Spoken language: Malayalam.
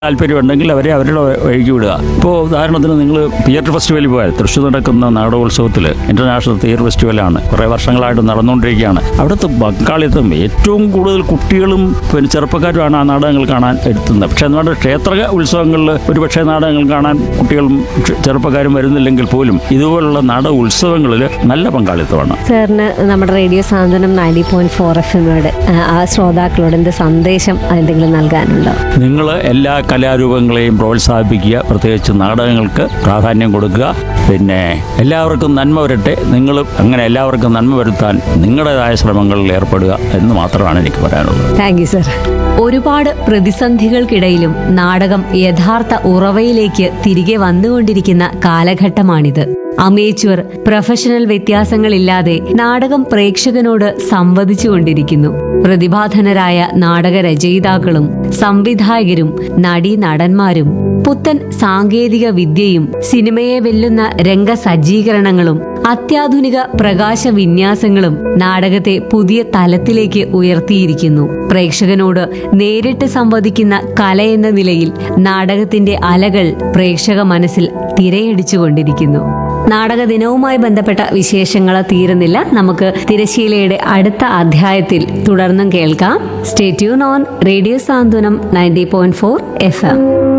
താല്പര്യമുണ്ടെങ്കിൽ അവരെ അവരുടെ വഴിക്ക് വിടുക ഇപ്പോൾ ഉദാഹരണത്തിന് നിങ്ങൾ തിയേറ്റർ ഫെസ്റ്റിവലിൽ പോയാൽ തൃശ്ശൂർ നടക്കുന്ന നാടകോത്സവത്തിൽ ഇന്റർനാഷണൽ തിയേറ്റർ ഫെസ്റ്റിവലാണ് കുറേ വർഷങ്ങളായിട്ട് നടന്നുകൊണ്ടിരിക്കുകയാണ് അവിടുത്തെ പങ്കാളിത്തം ഏറ്റവും കൂടുതൽ കുട്ടികളും പിന്നെ ചെറുപ്പക്കാരുമാണ് ആ നാടകങ്ങൾ കാണാൻ എത്തുന്നത് പക്ഷേ നമ്മുടെ ക്ഷേത്ര ഉത്സവങ്ങളിൽ ഒരുപക്ഷെ നാടകങ്ങൾ കാണാൻ കുട്ടികളും ക്ഷ- ചെറുപ്പക്കാരും വരുന്നില്ലെങ്കിൽ പോലും ഇതുപോലുള്ള നാടക ഉത്സവങ്ങളിൽ നല്ല പങ്കാളിത്തമാണ് സാറിന് നമ്മുടെ radio Santhwanam ninety point four F എമ്മോട് ആ ശ്രോതാക്കളോട് എന്ത് സന്ദേശം എന്തെങ്കിലും നൽകാനുണ്ടോ നിങ്ങൾ എല്ലാ കലാരൂപങ്ങളെയും പ്രോത്സാഹിപ്പിക്കുക പ്രത്യേകിച്ച് നാടകങ്ങൾക്ക് പ്രാധാന്യം കൊടുക്കുക പിന്നെ എല്ലാവർക്കും നന്മ വരട്ടെ നിങ്ങൾ അങ്ങനെ എല്ലാവർക്കും നന്മ വരുത്താൻ നിങ്ങളുടേതായ ശ്രമങ്ങളിൽ ഏർപ്പെടുക എന്ന് മാത്രമാണ് എനിക്ക് പറയാനുള്ളത് താങ്ക് യു സർ ഒരുപാട് പ്രതിസന്ധികൾക്കിടയിലും നാടകം യഥാർത്ഥ ഉറവയിലേക്ക് തിരികെ വന്നുകൊണ്ടിരിക്കുന്ന കാലഘട്ടമാണിത് അമേച്വർ പ്രൊഫഷണൽ വ്യത്യാസങ്ങളില്ലാതെ നാടകം പ്രേക്ഷകനോട് സംവദിച്ചുകൊണ്ടിരിക്കുന്നു പ്രതിഭാധനരായ നാടക രചയിതാക്കളും സംവിധായകരും നടീനടന്മാരും പുത്തൻ സാങ്കേതിക വിദ്യയും സിനിമയെ വെല്ലുന്ന രംഗസജ്ജീകരണങ്ങളും അത്യാധുനിക പ്രകാശ വിന്യാസങ്ങളും നാടകത്തെ പുതിയ തലത്തിലേക്ക് ഉയർത്തിയിരിക്കുന്നു പ്രേക്ഷകനോട് നേരിട്ട് സംവദിക്കുന്ന കലയെന്ന നിലയിൽ നാടകത്തിന്റെ അലകൾ പ്രേക്ഷക മനസ്സിൽ തിരയടിച്ചുകൊണ്ടിരിക്കുന്നു നാടക ദിനവുമായി ബന്ധപ്പെട്ട വിശേഷങ്ങൾ തീരുന്നില്ല നമുക്ക് തിരശീലയുടെ അടുത്ത അധ്യായത്തിൽ തുടർന്നും കേൾക്കാം stay tune on radio Santhwanam ninety point four F M